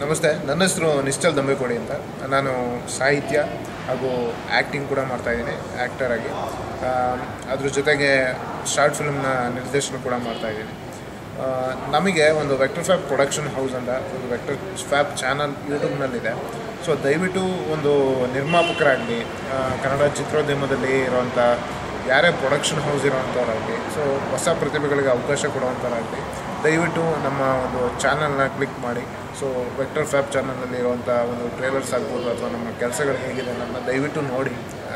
ನಮಸ್ತೆ ನನ್ನ ಹೆಸರು ನಿಶ್ಚಲ್ ದಂಬೆಕೋಡಿ ಅಂತ ನಾನು ಸಾಹಿತ್ಯ ಹಾಗೂ ಆ್ಯಕ್ಟಿಂಗ್ ಕೂಡ ಮಾಡ್ತಾಯಿದ್ದೀನಿ ಆ್ಯಕ್ಟರ್ ಆಗಿ ಆ, ಅದ್ರ ಜೊತೆಗೆ ಶಾರ್ಟ್ ಫಿಲ್ಮ್ನ ನಿರ್ದೇಶನ ಕೂಡ ಮಾಡ್ತಾಯಿದ್ದೀನಿ ಆ, ನಮಗೆ ಒಂದು ವೆಕ್ಟರ್ ಫ್ಯಾಬ್ ಪ್ರೊಡಕ್ಷನ್ ಹೌಸ್ ಅಂತ ಒಂದು ವೆಕ್ಟರ್ ಫ್ಯಾಬ್ ಚಾನಲ್ ಯೂಟ್ಯೂಬ್ನಲ್ಲಿದೆ ಸೊ ದಯವಿಟ್ಟು ಒಂದು ನಿರ್ಮಾಪಕರಾಗಲಿ ಕನ್ನಡ ಚಿತ್ರೋದ್ಯಮದಲ್ಲಿ ಇರೋವಂಥ ಯಾರೇ ಪ್ರೊಡಕ್ಷನ್ ಹೌಸ್ ಇರೋವಂಥವ್ರಾಗಲಿ ಸೊ ಹೊಸ ಪ್ರತಿಭೆಗಳಿಗೆ ಅವಕಾಶ ಕೊಡುವಂಥವ್ರಾಗಲಿ ದಯವಿಟ್ಟು ನಮ್ಮ ಒಂದು ಚಾನಲ್ನ ಕ್ಲಿಕ್ ಮಾಡಿ ಸೊ ವೆಕ್ಟರ್ ಫ್ಯಾಬ್ ಚಾನಲಲ್ಲಿ ಇರುವಂಥ ಒಂದು ಟ್ರೇಲರ್ಸ್ ಆಗ್ಬೋದು ಅಥವಾ ನಮ್ಮ ಕೆಲಸಗಳು ಹೇಗಿದೆ ನನ್ನ ದಯವಿಟ್ಟು ನೋಡಿ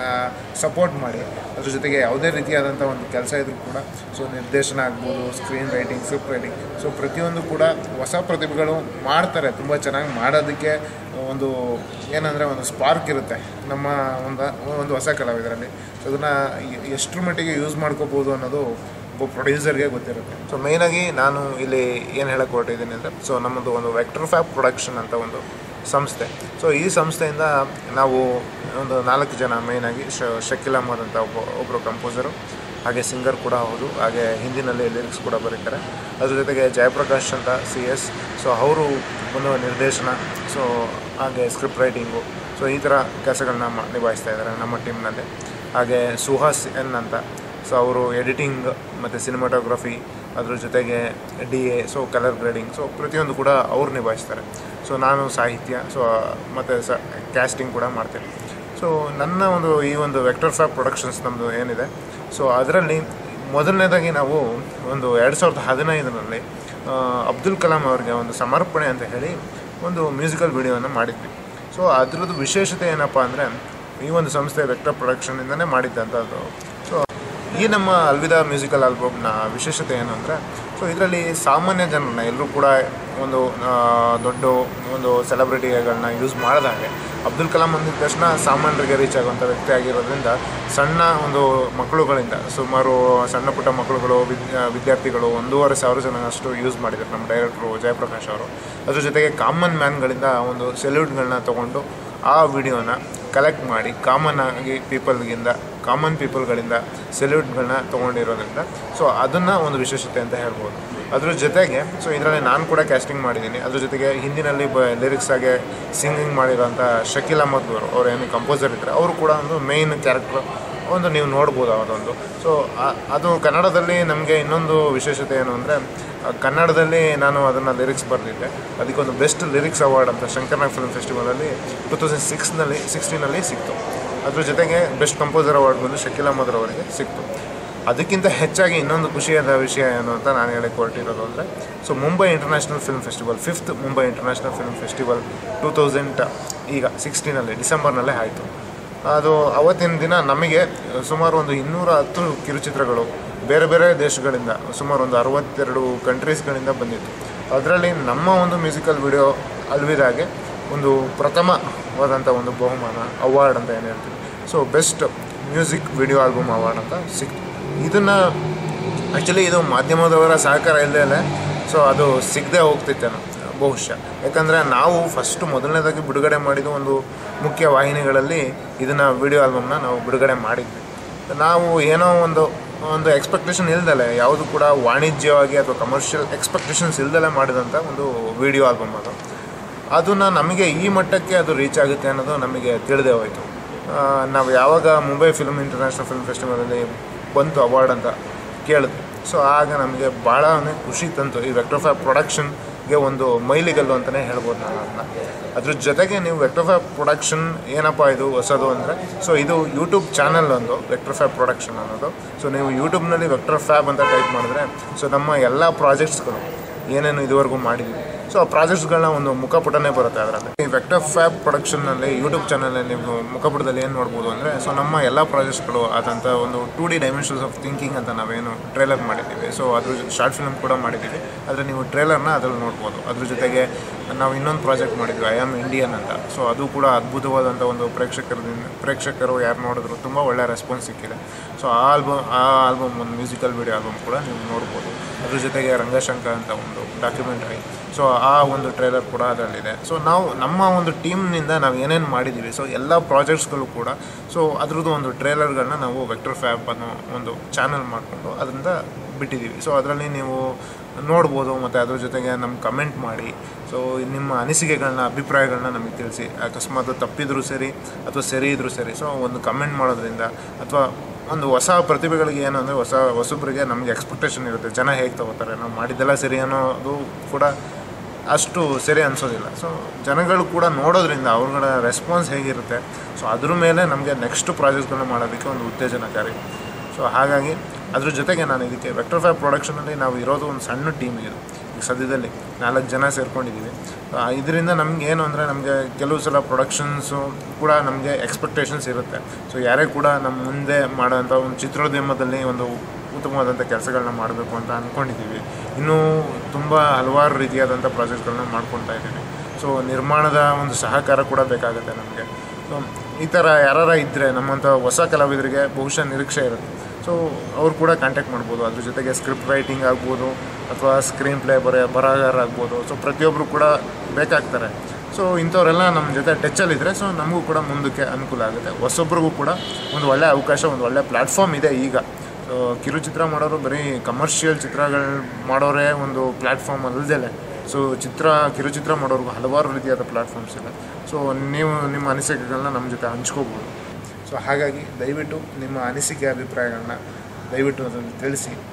ಸಪೋರ್ಟ್ ಮಾಡಿ ಅದ್ರ ಜೊತೆಗೆ ಯಾವುದೇ ರೀತಿಯಾದಂಥ ಒಂದು ಕೆಲಸ ಇದ್ರೂ ಕೂಡ ಸೊ ನಿರ್ದೇಶನ ಆಗ್ಬೋದು screen writing script writing so ಪ್ರತಿಯೊಂದು ಕೂಡ ಹೊಸ ಪ್ರತಿಭೆಗಳು ಮಾಡ್ತಾರೆ ತುಂಬ ಚೆನ್ನಾಗಿ ಮಾಡೋದಕ್ಕೆ ಒಂದು ಏನಂದರೆ ಒಂದು ಸ್ಪಾರ್ಕ್ ಇರುತ್ತೆ ನಮ್ಮ ಒಂದು ಒಂದು ಹೊಸ ಕಲಾವಿದರಲ್ಲಿ ಸೊ ಅದನ್ನು ಎಷ್ಟರ ಮಟ್ಟಿಗೆ ಯೂಸ್ ಮಾಡ್ಕೋಬೋದು ಅನ್ನೋದು ಒಬ್ಬ ಪ್ರೊಡ್ಯೂಸರ್ಗೆ ಗೊತ್ತಿರುತ್ತೆ ಸೊ ಮೇಯ್ನಾಗಿ ನಾನು ಇಲ್ಲಿ ಏನು ಹೇಳಕ್ಕೆ ಹೊರಟಿದ್ದೀನಿ ಅಂದರೆ ಸೊ ನಮ್ಮದು ಒಂದು ವೆಕ್ಟರ್ ಫ್ಯಾಬ್ ಪ್ರೊಡಕ್ಷನ್ ಅಂತ ಒಂದು ಸಂಸ್ಥೆ ಸೊ ಈ ಸಂಸ್ಥೆಯಿಂದ ನಾವು ಒಂದು ನಾಲ್ಕು ಜನ ಮೇಯ್ನಾಗಿ ಶ ಶಕೀಲ್ ಅಹಮದ್ ಅಂತ ಒಬ್ಬ ಒಬ್ಬರು ಕಂಪೋಸರು ಹಾಗೆ ಸಿಂಗರ್ ಕೂಡ ಹೌದು ಹಾಗೆ ಹಿಂದಿನಲ್ಲಿ ಲಿರಿಕ್ಸ್ ಕೂಡ ಬರೀತಾರೆ ಅದ್ರ ಜೊತೆಗೆ ಜಯಪ್ರಕಾಶ್ ಅಂತ ಸಿ ಎಸ್ ಸೊ ಅವರು ಒಂದು ನಿರ್ದೇಶನ ಸೊ ಹಾಗೆ ಸ್ಕ್ರಿಪ್ಟ್ ರೈಟಿಂಗು ಸೊ ಈ ಥರ ಕೆಲಸಗಳನ್ನ ಮ ನಿಭಾಯಿಸ್ತಾ ಇದ್ದಾರೆ ನಮ್ಮ ಟೀಮ್ನಲ್ಲಿ ಹಾಗೆ ಸುಹಾಸ್ ಎನ್ ಅಂತ ಸೊ ಅವರು ಎಡಿಟಿಂಗ್ ಮತ್ತು ಸಿನಿಮಾಟೋಗ್ರಫಿ ಅದ್ರ ಜೊತೆಗೆ D A so colour grading so ಪ್ರತಿಯೊಂದು ಕೂಡ ಅವ್ರು ನಿಭಾಯಿಸ್ತಾರೆ ಸೊ ನಾನು ಸಾಹಿತ್ಯ ಸೊ ಮತ್ತು ಸ ಕ್ಯಾಸ್ಟಿಂಗ್ ಕೂಡ ಮಾಡ್ತೀನಿ ಸೊ ನನ್ನ ಒಂದು ಈ ಒಂದು ವೆಕ್ಟರ್ ಫ್ಯಾಬ್ ಪ್ರೊಡಕ್ಷನ್ಸ್ ನಮ್ಮದು ಏನಿದೆ ಸೊ ಅದರಲ್ಲಿ ಮೊದಲನೇದಾಗಿ ನಾವು ಒಂದು ಎರಡು ಸಾವಿರದ ಹದಿನೈದರಲ್ಲಿ ಆ, ಅಬ್ದುಲ್ ಕಲಾಂ ಅವರಿಗೆ ಒಂದು ಸಮರ್ಪಣೆ ಅಂತ ಹೇಳಿ ಒಂದು ಮ್ಯೂಸಿಕಲ್ ವಿಡಿಯೋನ ಮಾಡಿದ್ವಿ ಸೊ ಅದ್ರದ್ದು ವಿಶೇಷತೆ ಏನಪ್ಪ ಅಂದರೆ ಈ ಒಂದು ಸಂಸ್ಥೆ ವೆಕ್ಟರ್ ಪ್ರೊಡಕ್ಷನಿಂದನೇ ಮಾಡಿದ್ದಂಥದ್ದು ಸೊ ಈ ನಮ್ಮ ಅಲ್ವಿದಾ ಮ್ಯೂಸಿಕಲ್ ಆಲ್ಬಮ್ನ ವಿಶೇಷತೆ ಏನು ಅಂದರೆ ಸೊ ಇದರಲ್ಲಿ ಸಾಮಾನ್ಯ ಜನರನ್ನ ಎಲ್ಲರೂ ಕೂಡ ಒಂದು ಆ, ದೊಡ್ಡ ಒಂದು ಸೆಲೆಬ್ರಿಟಿಗಳನ್ನ ಯೂಸ್ ಮಾಡಿದ ಹಾಗೆ ಅಬ್ದುಲ್ ಕಲಾಂ ಅಂದಿದ ತಕ್ಷಣ ಸಾಮಾನ್ಯರಿಗೆ ರೀಚ್ ಆಗುವಂಥ ವ್ಯಕ್ತಿ ಆಗಿರೋದ್ರಿಂದ ಸಣ್ಣ ಒಂದು ಮಕ್ಕಳುಗಳಿಂದ ಸುಮಾರು ಸಣ್ಣ ಪುಟ್ಟ ಮಕ್ಕಳುಗಳು ವಿದ್ಯಾ ವಿದ್ಯಾರ್ಥಿಗಳು ಒಂದೂವರೆ ಸಾವಿರ ಜನ ಅಷ್ಟು ಯೂಸ್ ಮಾಡಿದ್ದಾರೆ ನಮ್ಮ ಡೈರೆಕ್ಟ್ರು ಜಯಪ್ರಕಾಶ್ ಅವರು ಅದ್ರ ಜೊತೆಗೆ ಕಾಮನ್ ಮ್ಯಾನ್ಗಳಿಂದ ಒಂದು ಸೆಲ್ಯೂಟ್ಗಳನ್ನ ತೊಗೊಂಡು ಆ ವಿಡಿಯೋನ ಕಲೆಕ್ಟ್ ಮಾಡಿ ಕಾಮನ್ ಆಗಿ ಪೀಪಲ್ಗಿಂದ ಕಾಮನ್ ಪೀಪಲ್ಗಳಿಂದ ಸೆಲ್ಯೂಟ್ಗಳನ್ನ ತೊಗೊಂಡಿರೋದ್ರಿಂದ ಸೊ ಅದನ್ನು ಒಂದು ವಿಶೇಷತೆ ಅಂತ ಹೇಳ್ಬೋದು ಅದ್ರ ಜೊತೆಗೆ ಸೊ ಇದರಲ್ಲಿ ನಾನು ಕೂಡ ಕ್ಯಾಸ್ಟಿಂಗ್ ಮಾಡಿದ್ದೀನಿ ಅದ್ರ ಜೊತೆಗೆ ಹಿಂದಿನಲ್ಲಿ ಬ ಲಿರಿಕ್ಸ್ ಆಗಿ ಸಿಂಗಿಂಗ್ ಮಾಡಿರೋಂಥ ಶಕೀಲ್ ಅಹಮದ್ ಅವರು ಅವ್ರು ಏನು ಕಂಪೋಸರ್ ಇದ್ದಾರೆ ಅವರು ಕೂಡ ಒಂದು ಮೇಯ್ನ್ ಕ್ಯಾರೆಕ್ಟರ್ ಒಂದು ನೀವು ನೋಡ್ಬೋದು ಅದೊಂದು ಸೊ ಅದು ಕನ್ನಡದಲ್ಲಿ ನಮಗೆ ಇನ್ನೊಂದು ವಿಶೇಷತೆ ಏನು ಅಂದರೆ ಕನ್ನಡದಲ್ಲಿ ನಾನು ಅದನ್ನು ಲಿರಿಕ್ಸ್ ಬರೆದಿದ್ದೆ ಅದಕ್ಕೊಂದು ಬೆಸ್ಟ್ ಲಿರಿಕ್ಸ್ ಅವಾರ್ಡ್ ಅಂತ ಶಂಕರ್ನಾಗ್ ಫಿಲ್ಮ್ ಫೆಸ್ಟಿವಲಲ್ಲಿ ಟೂ ತೌಸಂಡ್ ಸಿಕ್ಸ್ನಲ್ಲಿ ಸಿಕ್ಸ್ಟೀನಲ್ಲಿ ಸಿಕ್ತು ಅದ್ರ ಜೊತೆಗೆ ಬೆಸ್ಟ್ ಕಂಪೋಸರ್ ಅವಾರ್ಡ್ ಬಂದು ಶಕೀಲ್ ಅಹಮದ್ ಅವರಿಗೆ ಸಿಕ್ತು ಅದಕ್ಕಿಂತ ಹೆಚ್ಚಾಗಿ ಇನ್ನೊಂದು ಖುಷಿಯಾದ ವಿಷಯ ಏನು ಅಂತ ನಾನು ಹೇಳಕ್ಕೆ ಹೊರಟಿರೋದು ಅಂದರೆ so Mumbai international film festival fifth Mumbai international film festival two thousand ಈಗ ಸಿಕ್ಸ್ಟೀನಲ್ಲಿ ಡಿಸೆಂಬರ್ನಲ್ಲೇ ಆಯಿತು ಅದು ಅವತ್ತಿನ ದಿನ ನಮಗೆ ಸುಮಾರು ಒಂದು ಇನ್ನೂರ ಹತ್ತು ಕಿರುಚಿತ್ರಗಳು ಬೇರೆ ಬೇರೆ ದೇಶಗಳಿಂದ ಸುಮಾರು ಒಂದು ಅರವತ್ತೆರಡು ಕಂಟ್ರೀಸ್ಗಳಿಂದ ಬಂದಿತ್ತು ಅದರಲ್ಲಿ ನಮ್ಮ ಒಂದು ಮ್ಯೂಸಿಕಲ್ ವಿಡಿಯೋ ಅಲ್ವಿದಾಗೆ ಒಂದು ಪ್ರಥಮವಾದಂಥ ಒಂದು ಬಹುಮಾನ ಅವಾರ್ಡ್ ಅಂತ ಏನು ಹೇಳ್ತೀವಿ so best music video album award ಅಂತ ಸಿಕ್ತು ಇದನ್ನು ಆ್ಯಕ್ಚುಲಿ ಇದು ಮಾಧ್ಯಮದವರ ಸಹಕಾರ ಇಲ್ಲದೆ ಸೊ ಅದು ಸಿಗದೆ ಹೋಗ್ತಿತ್ತೇನೋ ಬಹುಶಃ ಯಾಕಂದರೆ ನಾವು ಫಸ್ಟು ಮೊದಲನೇದಾಗಿ ಬಿಡುಗಡೆ ಮಾಡಿದ ಒಂದು ಮುಖ್ಯ ವಾಹಿನಿಗಳಲ್ಲಿ ಇದನ್ನು ವಿಡಿಯೋ ಆಲ್ಬಮ್ನ ನಾವು ಬಿಡುಗಡೆ ಮಾಡಿದ್ವಿ ನಾವು ಏನೋ ಒಂದು ಒಂದು ಎಕ್ಸ್ಪೆಕ್ಟೇಷನ್ ಇಲ್ದಲೆ ಯಾವುದು ಕೂಡ ವಾಣಿಜ್ಯವಾಗಿ ಅಥವಾ ಕಮರ್ಷಿಯಲ್ ಎಕ್ಸ್ಪೆಕ್ಟೇಷನ್ಸ್ ಇಲ್ದಲೆ ಮಾಡಿದಂಥ ಒಂದು ವಿಡಿಯೋ ಆಲ್ಬಮ್ ಅದು ಅದನ್ನು ನಮಗೆ ಈ ಮಟ್ಟಕ್ಕೆ ಅದು ರೀಚ್ ಆಗುತ್ತೆ ಅನ್ನೋದು ನಮಗೆ ತಿಳಿದೇ ಹೋಯಿತು ನಾವು ಯಾವಾಗ ಮುಂಬೈ ಫಿಲ್ಮ್ ಇಂಟರ್ನ್ಯಾಷನಲ್ ಫಿಲ್ಮ್ ಫೆಸ್ಟಿವಲಲ್ಲಿ ಬಂತು ಅವಾರ್ಡ್ ಅಂತ ಕೇಳಿದ್ವಿ ಸೊ ಆಗ ನಮಗೆ ಭಾಳ ಖುಷಿ ತಂತು ಈ ವೆಕ್ಟೋಫ್ಯಾಬ್ ಪ್ರೊಡಕ್ಷನ್ಗೆ ಒಂದು ಮೈಲಿಗಲ್ಲು ಅಂತಲೇ ಹೇಳ್ಬೋದು ನಾನು ಅದನ್ನ ಅದ್ರ ಜೊತೆಗೆ ನೀವು ವೆಕ್ಟೋಫ್ಯಾಬ್ ಪ್ರೊಡಕ್ಷನ್ ಏನಪ್ಪ ಇದು ಹೊಸದು ಅಂದರೆ ಸೊ ಇದು ಯೂಟ್ಯೂಬ್ ಚಾನಲ್ ಒಂದು ವೆಕ್ಟೋಫ್ಯಾಬ್ ಪ್ರೊಡಕ್ಷನ್ ಅನ್ನೋದು ಸೊ ನೀವು ಯೂಟ್ಯೂಬ್ನಲ್ಲಿ ವೆಕ್ಟರ್ ಫ್ಯಾಬ್ ಅಂತ ಟೈಪ್ ಮಾಡಿದ್ರೆ ಸೊ ನಮ್ಮ ಎಲ್ಲ ಪ್ರಾಜೆಕ್ಟ್ಸ್ಗಳು ಏನೇನು ಇದುವರೆಗೂ ಮಾಡಿದ್ದೀವಿ ಸೊ ಆ ಪ್ರಾಜೆಕ್ಟ್ಸ್ಗಳನ್ನ ಒಂದು ಮುಖಪುಟನೇ ಬರುತ್ತೆ ಅದರಲ್ಲಿ ಈ ವೆಕ್ಟರ್ ಫ್ಯಾಬ್ ಪ್ರೊಡಕ್ಷನ್ನಲ್ಲಿ ಯೂಟ್ಯೂಬ್ ಚಾನಲಲ್ಲಿ ನೀವು ಮುಖಪುಟದಲ್ಲಿ ಏನು ನೋಡ್ಬೋದು ಅಂದರೆ ಸೊ ನಮ್ಮ ಎಲ್ಲ ಪ್ರಾಜೆಕ್ಟ್ಸ್ಗಳು ಆದಂಥ ಒಂದು two D dimensions of thinking ಅಂತ ನಾವೇನು ಟ್ರೇಲರ್ ಮಾಡಿದ್ದೀವಿ ಸೊ ಅದ್ರ ಶಾರ್ಟ್ ಫಿಲ್ಮ್ ಕೂಡ ಮಾಡಿದ್ದೀವಿ ಆದರೆ ನೀವು ಟ್ರೇಲರ್ನ ಅದ್ರಲ್ಲಿ ನೋಡ್ಬೋದು ಅದ್ರ ಜೊತೆಗೆ ನಾವು ಇನ್ನೊಂದು ಪ್ರಾಜೆಕ್ಟ್ ಮಾಡಿದ್ವಿ ಐ ಆಮ್ ಇಂಡಿಯನ್ ಅಂತ ಸೊ ಅದು ಕೂಡ ಅದ್ಭುತವಾದಂಥ ಒಂದು ಪ್ರೇಕ್ಷಕರದಿಂದ ಪ್ರೇಕ್ಷಕರು ಯಾರು ನೋಡಿದ್ರು ತುಂಬ ಒಳ್ಳೆಯ ರೆಸ್ಪಾನ್ಸ್ ಸಿಕ್ಕಿದೆ ಸೊ ಆ ಆಲ್ಬಮ್ ಆ ಆಲ್ಬಮ್ ಒಂದು ಮ್ಯೂಸಿಕಲ್ ವಿಡಿಯೋ ಆಲ್ಬಮ್ ಕೂಡ ನೀವು ನೋಡ್ಬೋದು ಅದ್ರ ಜೊತೆಗೆ ರಂಗಶಂಕ ಅಂತ ಒಂದು ಡಾಕ್ಯುಮೆಂಟ್ರಿ ಸೊ ಆ ಒಂದು ಟ್ರೇಲರ್ ಕೂಡ ಅದರಲ್ಲಿದೆ ಸೊ ನಾವು ನಮ್ಮ ಒಂದು ಟೀಮ್ನಿಂದ ನಾವು ಏನೇನು ಮಾಡಿದ್ದೀವಿ ಸೊ ಎಲ್ಲ ಪ್ರಾಜೆಕ್ಟ್ಸ್ಗಳು ಕೂಡ ಸೊ ಅದ್ರದ್ದು ಒಂದು ಟ್ರೇಲರ್ಗಳನ್ನ ನಾವು ವೆಕ್ಟರ್ ಫ್ಯಾಬ್ ಅನ್ನೋ ಒಂದು ಚಾನಲ್ ಮಾಡಿಕೊಂಡು ಅದರಿಂದ ಬಿಟ್ಟಿದ್ದೀವಿ ಸೊ ಅದರಲ್ಲಿ ನೀವು ನೋಡ್ಬೋದು ಮತ್ತು ಅದ್ರ ಜೊತೆಗೆ ನಮ್ಗೆ ಕಮೆಂಟ್ ಮಾಡಿ ಸೊ ನಿಮ್ಮ ಅನಿಸಿಕೆಗಳನ್ನ ಅಭಿಪ್ರಾಯಗಳನ್ನ ನಮಗೆ ತಿಳಿಸಿ ಅಕಸ್ಮಾತ್ ತಪ್ಪಿದ್ರೂ ಸರಿ ಅಥವಾ ಸರಿ ಇದ್ರೂ ಸರಿ ಸೊ ಒಂದು ಕಮೆಂಟ್ ಮಾಡೋದ್ರಿಂದ ಅಥವಾ ಒಂದು ಹೊಸ ಪ್ರತಿಭೆಗಳಿಗೆ ಏನು ಅಂದರೆ ಹೊಸ ಹೊಸಬ್ರಿಗೆ ನಮಗೆ ಎಕ್ಸ್ಪೆಕ್ಟೇಷನ್ ಇರುತ್ತೆ ಜನ ಹೇಗೆ ತಗೋತಾರೆ ನಾವು ಮಾಡಿದ್ದೆಲ್ಲ ಸರಿ ಅನ್ನೋದು ಕೂಡ ಅಷ್ಟು ಸರಿ ಅನಿಸೋದಿಲ್ಲ ಸೊ ಜನಗಳು ಕೂಡ ನೋಡೋದ್ರಿಂದ ಅವ್ರಗಳ ರೆಸ್ಪಾನ್ಸ್ ಹೇಗಿರುತ್ತೆ ಸೊ ಅದ್ರ ಮೇಲೆ ನಮಗೆ ನೆಕ್ಸ್ಟ್ ಪ್ರಾಜೆಕ್ಟ್ಗಳನ್ನ ಮಾಡೋದಕ್ಕೆ ಒಂದು ಉತ್ತೇಜನಕಾರಿ ಸೊ ಹಾಗಾಗಿ ಅದ್ರ ಜೊತೆಗೆ ನಾನು ಇದಕ್ಕೆ ವೆಕ್ಟರ್ ಫೈವ್ ಪ್ರೊಡಕ್ಷನಲ್ಲಿ ನಾವು ಇರೋದು ಒಂದು ಸಣ್ಣ ಟೀಮ್ ಇದು ಈಗ ಸದ್ಯದಲ್ಲಿ ನಾಲ್ಕು ಜನ ಸೇರ್ಕೊಂಡಿದ್ದೀವಿ ಇದರಿಂದ ನಮ್ಗೆ ಏನು ಅಂದರೆ ನಮಗೆ ಕೆಲವು ಸಲ ಪ್ರೊಡಕ್ಷನ್ಸು ಕೂಡ ನಮಗೆ ಎಕ್ಸ್ಪೆಕ್ಟೇಷನ್ಸ್ ಇರುತ್ತೆ ಸೊ ಯಾರೇ ಕೂಡ ನಮ್ಮ ಮುಂದೆ ಮಾಡೋಂಥ ಒಂದು ಚಿತ್ರೋದ್ಯಮದಲ್ಲಿ ಒಂದು ಉತ್ತಮವಾದಂಥ ಕೆಲಸಗಳನ್ನ ಮಾಡಬೇಕು ಅಂತ ಅಂದ್ಕೊಂಡಿದ್ದೀವಿ ಇನ್ನೂ ತುಂಬ ಹಲವಾರು ರೀತಿಯಾದಂಥ ಪ್ರಾಜೆಕ್ಟ್ಗಳನ್ನ ಮಾಡ್ಕೊತಾ ಇದ್ದೀವಿ ಸೊ ನಿರ್ಮಾಣದ ಒಂದು ಸಹಕಾರ ಕೂಡ ಬೇಕಾಗುತ್ತೆ ನಮಗೆ ಸೊ ಈ ಥರ ಯಾರು ಇದ್ದರೆ ನಮ್ಮಂಥ ಹೊಸ ಕಲಾವಿದರಿಗೆ ಬಹುಶಃ ನಿರೀಕ್ಷೆ ಇರುತ್ತೆ ಸೊ ಅವ್ರು ಕೂಡ ಕಾಂಟ್ಯಾಕ್ಟ್ ಮಾಡ್ಬೋದು ಅದ್ರ ಜೊತೆಗೆ ಸ್ಕ್ರಿಪ್ಟ್ ರೈಟಿಂಗ್ ಆಗ್ಬೋದು ಅಥವಾ ಸ್ಕ್ರೀನ್ ಪ್ಲೇ ಬರ ಬರಹಗಾರ ಆಗ್ಬೋದು ಸೊ ಪ್ರತಿಯೊಬ್ಬರು ಕೂಡ ಬೇಕಾಗ್ತಾರೆ ಸೊ ಇಂಥವರೆಲ್ಲ ನಮ್ಮ ಜೊತೆ ಟಚ್ಚಲ್ಲಿದ್ದರೆ ಸೊ ನಮಗೂ ಕೂಡ ಮುಂದಕ್ಕೆ ಅನುಕೂಲ ಆಗುತ್ತೆ ಹೊಸೊಬ್ರಿಗೂ ಕೂಡ ಒಂದು ಒಳ್ಳೆಯ ಅವಕಾಶ ಒಂದು ಒಳ್ಳೆಯ ಪ್ಲ್ಯಾಟ್ಫಾರ್ಮ್ ಇದೆ ಈಗ ಸೊ ಕಿರುಚಿತ್ರ ಮಾಡೋರು ಬರೀ ಕಮರ್ಷಿಯಲ್ ಚಿತ್ರಗಳು ಮಾಡೋರೇ ಒಂದು ಪ್ಲ್ಯಾಟ್ಫಾರ್ಮ್ ಅಲ್ಲದೆ ಸೊ ಚಿತ್ರ ಕಿರುಚಿತ್ರ ಮಾಡೋರ್ಗು ಹಲವಾರು ರೀತಿಯಾದ ಪ್ಲ್ಯಾಟ್ಫಾರ್ಮ್ಸ್ ಇದೆ ಸೊ ನೀವು ನಿಮ್ಮ ಅನಿಸಿಕೆಗಳನ್ನ ನಮ್ಮ ಜೊತೆ ಹಂಚ್ಕೋಬೋದು ಸೊ ಹಾಗಾಗಿ ದಯವಿಟ್ಟು ನಿಮ್ಮ ಅನಿಸಿಕೆ ಅಭಿಪ್ರಾಯಗಳನ್ನ ದಯವಿಟ್ಟು ಅದನ್ನು ತಿಳಿಸಿ